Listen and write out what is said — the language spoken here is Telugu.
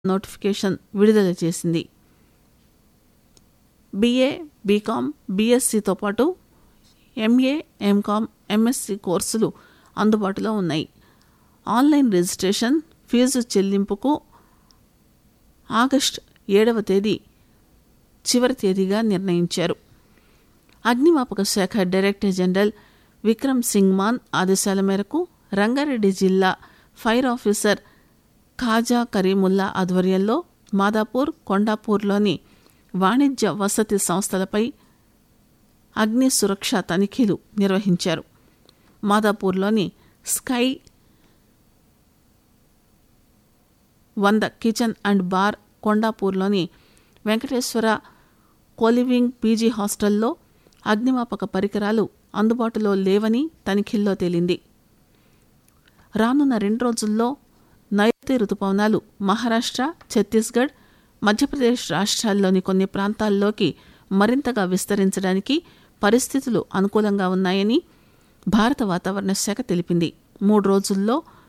నోటిఫికేషన్ విడుదల చేసింది బీఏ బీకామ్ బీఎస్సీతో పాటు ఎంఏ ఎంకామ్ ఎంఎస్సి కోర్సులు అందుబాటులో ఉన్నాయి ఆన్లైన్ రిజిస్ట్రేషన్ ఫీజు చెల్లింపుకు ఆగస్టు ఏడవ తేదీ చివరి తేదీగా నిర్ణయించారు అగ్నిమాపక శాఖ డైరెక్టర్ జనరల్ విక్రమ్ సింగ్ మాన్ ఆదేశాల మేరకు రంగారెడ్డి జిల్లా ఫైర్ ఆఫీసర్ ఖాజా కరీముల్లా ఆధ్వర్యంలో మాదాపూర్ కొండాపూర్లోని వాణిజ్య వసతి సంస్థలపై అగ్ని సురక్ష తనిఖీలు నిర్వహించారు మాదాపూర్లోని స్కై వంద కిచెన్ అండ్ బార్ కొండాపూర్లోని వెంకటేశ్వర కోలివింగ్ పీజీ హాస్టల్లో అగ్నిమాపక పరికరాలు అందుబాటులో లేవని తనిఖీల్లో తేలింది రానున్న రెండు రోజుల్లో నైరుతి రుతుపవనాలు మహారాష్ట్ర ఛత్తీస్గఢ్ మధ్యప్రదేశ్ రాష్ట్రాల్లోని కొన్ని ప్రాంతాల్లోకి మరింతగా విస్తరించడానికి పరిస్థితులు అనుకూలంగా ఉన్నాయని భారత వాతావరణ శాఖ తెలిపింది మూడు రోజుల్లో